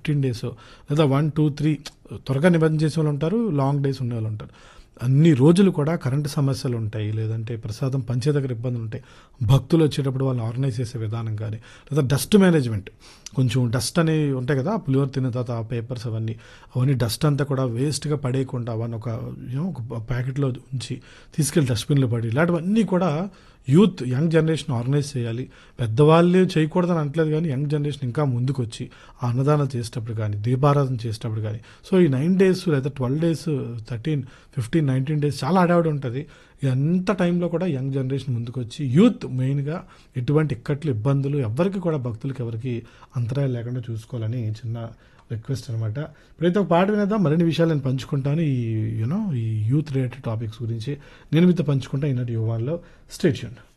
fifteen days లేదా one two three త్వరగా నిబంధన చేసే వాళ్ళు ఉంటారు లాంగ్ డేస్ ఉండే వాళ్ళు ఉంటారు అన్ని రోజులు కూడా కరెంటు సమస్యలు ఉంటాయి లేదంటే ప్రసాదం పంచే దగ్గర ఇబ్బందులు ఉంటాయి భక్తులు వచ్చేటప్పుడు వాళ్ళు ఆర్గనైజ్ చేసే విధానం కానీ లేదా డస్ట్ మేనేజ్మెంట్ కొంచెం డస్ట్ అనేవి ఉంటాయి కదా పులిహోర తిన్న తర్వాత ఆ పేపర్స్ అవన్నీ అవన్నీ డస్ట్ అంతా కూడా వేస్ట్గా పడేయకుండా అవన్నీ ఒక ఏమో ఒక ప్యాకెట్లో ఉంచి తీసుకెళ్ళి డస్ట్బిన్లో పడి ఇలాంటివన్నీ కూడా యూత్ యంగ్ జనరేషన్ ఆర్గనైజ్ చేయాలి పెద్దవాళ్ళు చేయకూడదని అంటలేదు కానీ యంగ్ జనరేషన్ ఇంకా ముందుకు వచ్చి ఆ అన్నదానం చేసేటప్పుడు కానీ దీపారాధన చేసేటప్పుడు కానీ సో ఈ నైన్ డేస్ లేదా twelve days thirteen fifteen nineteen days చాలా హడావిడి ఉంటుంది ఎంత టైంలో కూడా యంగ్ జనరేషన్ ముందుకు వచ్చి యూత్ మెయిన్గా ఎటువంటి ఇక్కట్లు ఇబ్బందులు ఎవరికి కూడా భక్తులకి ఎవరికి అంతరాయం లేకుండా చూసుకోవాలని చిన్న రిక్వెస్ట్ అనమాట ఇప్పుడైతే ఒక పాట వినేద్దాం మరిన్ని విషయాలు నేను పంచుకుంటాను ఈ యూనో ఈ యూత్ రిలేటెడ్ టాపిక్స్ గురించి నేను మీతో పంచుకుంటా ఈనాటి యువాన్లో స్టేట్యూన్